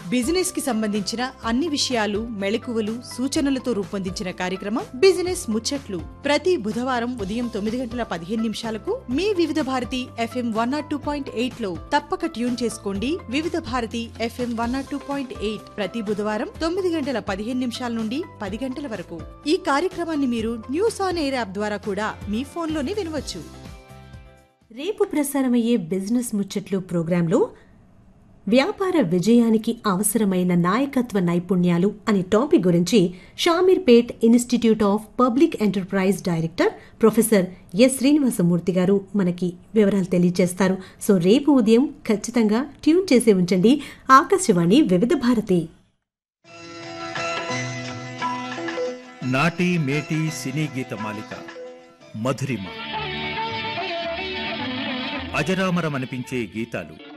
business కి సంబంధించిన అన్ని విషయాలు మెళకువలు సూచనలతో రూపొందించిన కార్యక్రమం బిజినెస్ ముచ్చట్లు ప్రతి బుధవారం ఉదయం తొమ్మిది గంటల పదిహేను నిమిషాలకు మీ Vividh Bharati FM one not two point eight లో తప్పక ట్యూన్ చేసుకోండి Vividh Bharati FM one not two point eight ప్రతి బుధవారం తొమ్మిది గంటల పదిహేను నిమిషాల నుండి పది గంటల వరకు ఈ కార్యక్రమాన్ని మీరు న్యూస్ ఆన్ ఎయిర్ యాప్ ద్వారా కూడా మీ ఫోన్లోనే వినవచ్చు రేపు ప్రసారమయ్యే బిజినెస్ ముచ్చట్లు ప్రోగ్రాంలో వ్యాపార విజయానికి అవసరమైన నాయకత్వ నైపుణ్యాలు అనే టాపిక్ గురించి Shamirpet institute of public enterprise director professor S Srinivasamurthy garu మనకి వివరాలు తెలియజేస్తారు సో రేపు ఉదయం ఖచ్చితంగా ట్యూన్ చేసి ఉంచండి ఆకాశవాణి వివిధ భారతి నాటి మేటి సినీ గీత మాలిక మధురిమ అజరామరమనిపించే గీతాలు